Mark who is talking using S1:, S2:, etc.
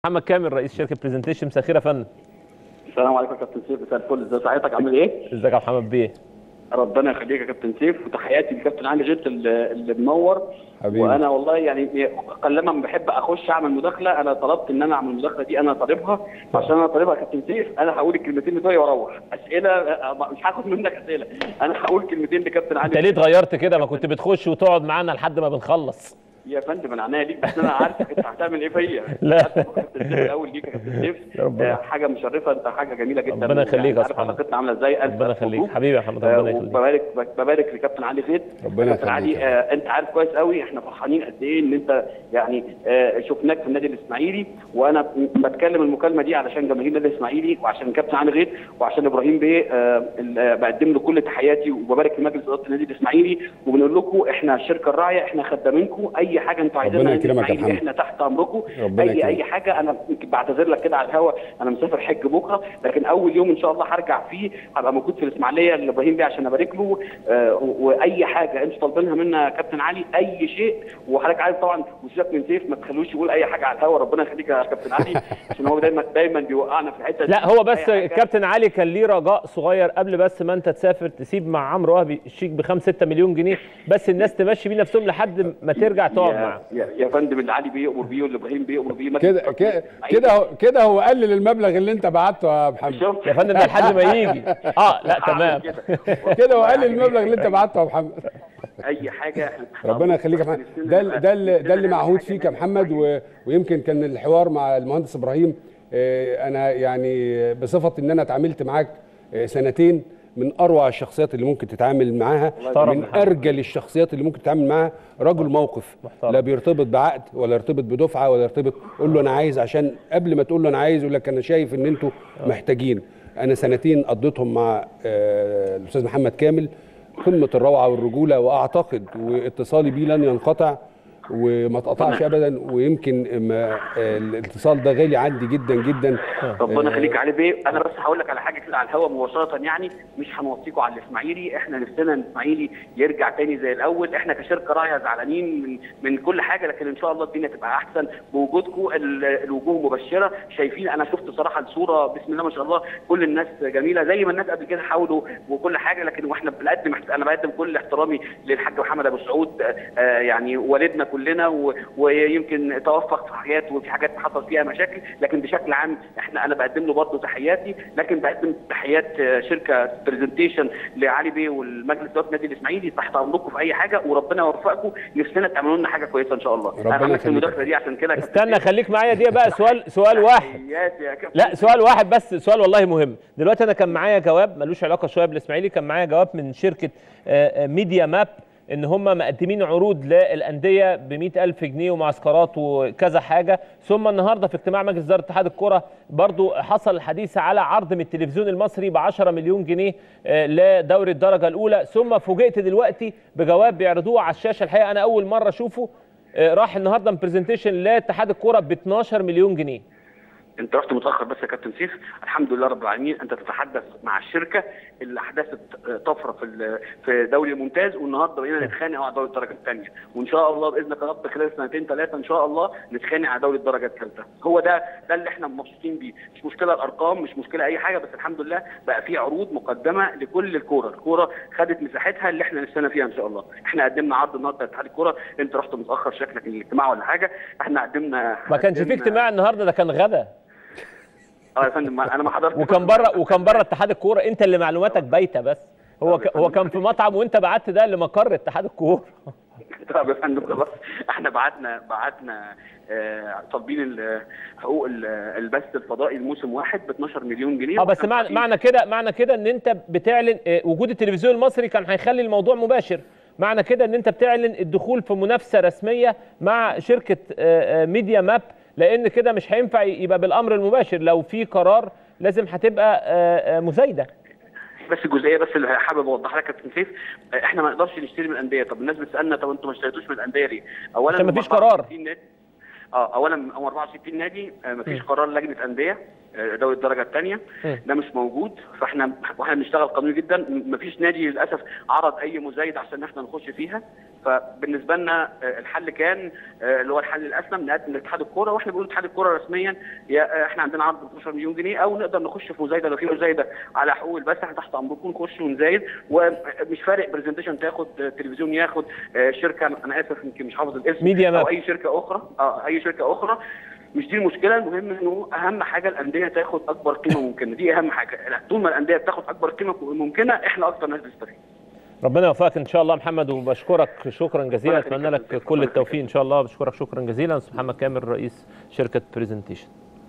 S1: محمد كامل رئيس شركه برزنتيشن مساء الخير يا فندم
S2: السلام عليكم يا كابتن سيف مساء الفل ازي صحتك عامل ايه؟
S1: ازيك يا محمد بيه
S2: ربنا يخليك يا كابتن سيف وتحياتي لكابتن علي جيت اللي اللي منور
S3: حبيبي.
S2: وانا والله يعني قلما بحب اخش اعمل مداخله انا طلبت ان انا اعمل المداخله دي انا طالبها عشان انا طالبها يا كابتن سيف انا هقول الكلمتين بتوعي واروح اسئله مش هاخد منك اسئله انا هقول كلمتين لكابتن علي
S1: انت ليه اتغيرت كده ما كنت بتخش وتقعد معانا لحد ما بنخلص
S2: يا فندم انا عناية ليك بس انا عارفك انت هتعمل ايه فيا
S1: لا.
S2: كابتن سيف الاول ليك يا كابتن سيف
S1: يا ربنا.
S2: آه، حاجه مشرفه انت حاجه جميله جدا
S1: ربنا يخليك يا
S2: عارف
S1: أصحاب.
S2: علاقتنا عامله ازاي ألف
S1: ربنا
S2: ألف
S1: يخليك
S2: مبروك.
S1: حبيبي يا محمد
S2: آه،
S1: ربنا يخليك
S2: وببارك ببارك لكابتن علي زيد
S3: ربنا
S2: كابتن
S3: يخليك
S2: علي آه انت عارف كويس قوي احنا فرحانين قد ايه ان انت يعني آه شفناك في النادي الاسماعيلي وانا م- بتكلم المكالمه دي علشان جماهير النادي الاسماعيلي وعشان كابتن علي غيث وعشان ابراهيم بيه آه ال- آه، بقدم له كل تحياتي وببارك لمجلس اداره النادي الاسماعيلي وبنقول لكم احنا الشركه الراعيه احنا خدامينكم اي حاجه انتوا عايزينها
S3: ربنا
S2: النادي
S3: يكرمك يا
S2: الإسماعيلي،
S3: محمد.
S2: احنا تحت امركم
S3: ربنا
S2: اي
S3: يكرمك.
S2: اي حاجه انا يمكن بعتذر لك كده على الهوا انا مسافر حج بكره لكن اول يوم ان شاء الله هرجع فيه هبقى موجود في الاسماعيليه لابراهيم بيه عشان ابارك له آه، و- واي حاجه انتوا طالبينها منا يا كابتن علي اي شيء وحضرتك عارف طبعا وسيبك من سيف ما تخلوش يقول اي حاجه على الهوا ربنا يخليك يا كابتن علي عشان هو دايما دايما بيوقعنا في الحته دي.
S1: لا هو بس
S2: أي حاجة.
S1: كابتن علي كان ليه رجاء صغير قبل بس ما انت تسافر تسيب مع عمرو وهبي الشيك ب 5 6 مليون جنيه بس الناس تمشي بيه نفسهم لحد ما ترجع تقعد
S2: يا,
S1: معاه
S2: يا, يا فندم اللي علي بيأمر بيه واللي ابراهيم بيأمر بيه ما
S3: كده
S2: تنساش.
S3: كده كده هو- كده هو قلل المبلغ اللي انت بعته يا محمد
S2: شفت؟
S1: يا فندم ده لحد ما يجي اه لا تمام
S2: هعمل كده.
S3: كده هو قلل
S2: يعني
S3: المبلغ اللي انت بعته يا محمد
S2: اي حاجه إحنا-
S3: ربنا يخليك يا محمد ده ال- ده ال- ده اللي معهود فيك يا محمد و- ويمكن كان الحوار مع المهندس ابراهيم آه، انا يعني بصفه ان انا اتعاملت معاك آه، سنتين من اروع الشخصيات اللي ممكن تتعامل معاها
S1: محترم
S3: من
S1: محمد.
S3: ارجل الشخصيات اللي ممكن تتعامل معاها رجل موقف
S1: محترم.
S3: لا بيرتبط بعقد ولا يرتبط بدفعه ولا يرتبط قول له انا عايز عشان قبل ما تقول له انا عايز يقول لك انا شايف ان انتوا محتاجين انا سنتين قضيتهم مع آه، الاستاذ محمد كامل قمه الروعه والرجوله واعتقد واتصالي بيه لن ينقطع وما تقطعش ابدا ويمكن ما آه، الاتصال ده غالي عندي جدا جدا
S2: ربنا يخليك علي بيه انا بس هقول لك على حاجه كده على الهوا مباشره يعني مش هنوصيكم على الاسماعيلي احنا نفسنا الاسماعيلي يرجع تاني زي الاول احنا كشركه راعيه زعلانين من من كل حاجه لكن ان شاء الله الدنيا تبقى احسن بوجودكم ال- الوجوه مبشره شايفين انا شفت صراحه الصوره بسم الله ما شاء الله كل الناس جميله زي ما الناس قبل كده حاولوا وكل حاجه لكن واحنا بنقدم انا بقدم كل احترامي للحاج محمد ابو سعود آه، يعني والدنا كلنا و- ويمكن توفق في حاجات وفي حاجات حصل فيها مشاكل لكن بشكل عام احنا انا بقدم له برضه تحياتي لكن بقدم تحيات آه، شركه برزنتيشن لعلي بيه والمجلس اداره النادي الاسماعيلي تحت امركم في اي حاجه وربنا يوفقكم نفسنا تعملوا لنا حاجه كويسه ان شاء الله
S3: ربنا
S2: انا عملت
S3: يخليك.
S2: المداخله دي عشان كده يا كابتن
S1: استنى
S2: سيف.
S1: خليك معايا دي بقى سؤال سؤال واحد
S2: تحياتي يا كابتن
S1: لا سؤال واحد بس سؤال والله مهم دلوقتي انا كان معايا جواب ملوش علاقه شويه بالاسماعيلي كان معايا جواب من شركه آه، آه، ميديا ماب ان هم مقدمين عروض للانديه ب ألف جنيه ومعسكرات وكذا حاجه ثم النهارده في اجتماع مجلس اداره اتحاد الكره برضو حصل الحديث على عرض من التلفزيون المصري ب 10 مليون جنيه آه، لدوري الدرجه الاولى ثم فوجئت دلوقتي بجواب بيعرضوه على الشاشه الحقيقه انا اول مره اشوفه آه، راح النهارده من برزنتيشن لاتحاد الكره ب 12 مليون جنيه
S2: انت رحت متاخر بس يا كابتن سيف الحمد لله رب العالمين انت تتحدث مع الشركه اللي احدثت طفره في ال- في دوري الممتاز والنهارده بقينا نتخانق على دوري الدرجه الثانيه وان شاء الله باذنك يا رب خلال سنتين ثلاثه ان شاء الله نتخانق على دوري الدرجه الثالثه هو ده ده اللي احنا مبسوطين بيه مش مشكله الارقام مش مشكله اي حاجه بس الحمد لله بقى في عروض مقدمه لكل الكوره الكوره خدت مساحتها اللي احنا نفسنا فيها ان شاء الله احنا قدمنا عرض النهارده لاتحاد الكوره انت رحت متاخر شكلك الاجتماع ولا حاجه احنا قدمنا
S1: ما كانش في
S2: قدمنا-
S1: اجتماع النهارده ده كان غدا
S2: اه يا فندم ما- انا ما حضرتش
S1: وكان بره وكان بره اتحاد الكوره انت اللي معلوماتك بايته بس هو ك... هو كان في مطعم وانت بعت ده لمقر اتحاد الكوره
S2: طب يا فندم خلاص احنا بعتنا بعتنا آه، طالبين ال- حقوق ال- البث الفضائي الموسم واحد ب 12 مليون جنيه
S1: اه بس
S2: وكان
S1: معنى
S2: في-
S1: معنى كده معنى كده ان انت بتعلن آه، وجود التلفزيون المصري كان هيخلي الموضوع مباشر معنى كده ان انت بتعلن الدخول في منافسه رسميه مع شركه آه، آه، ميديا ماب لان كده مش هينفع يبقى بالامر المباشر لو في قرار لازم هتبقى آه، آه، مزايده
S2: بس الجزئيه بس اللي حابب اوضحها لك يا كابتن سيف آه، احنا ما نقدرش نشتري من الانديه طب الناس بتسالنا طب انتوا ما اشتريتوش من الانديه ليه؟ اولا
S1: عشان مفيش
S2: هم
S1: قرار.
S2: 64 نادي اه اولا هم 64 نادي آه، مفيش قرار لجنه انديه آه، دوري الدرجه الثانيه
S1: مم.
S2: ده مش موجود فاحنا واحنا بنشتغل قانوني جدا م- مفيش نادي للاسف عرض اي مزايد عشان احنا نخش فيها فبالنسبه لنا آه، الحل كان آه، اللي هو الحل الاسلم نقدم لاتحاد الكوره واحنا بنقول اتحاد الكوره رسميا يا آه، احنا عندنا عرض ب 12 مليون جنيه او نقدر نخش في مزايده لو في مزايده على حقوق البث احنا تحت امركم نخش ونزايد ومش فارق برزنتيشن تاخد آه، تلفزيون ياخد آه، شركه انا اسف يمكن مش حافظ الاسم
S1: ميديا ماب.
S2: او اي شركه اخرى اه اي شركه اخرى مش دي المشكله المهم انه اهم حاجه الانديه تاخد اكبر قيمه ممكنه دي اهم حاجه طول ما الانديه بتاخد اكبر قيمه ممكنه احنا اكتر ناس بنستفيد
S1: ربنا يوفقك ان شاء الله محمد وبشكرك شكرا جزيلا
S2: ربنا يخليك
S1: اتمنى
S2: يا
S1: لك
S2: أستاذ.
S1: كل
S2: ربنا
S1: التوفيق ان شاء الله بشكرك شكرا جزيلا استاذ محمد كامل رئيس شركه برزنتيشن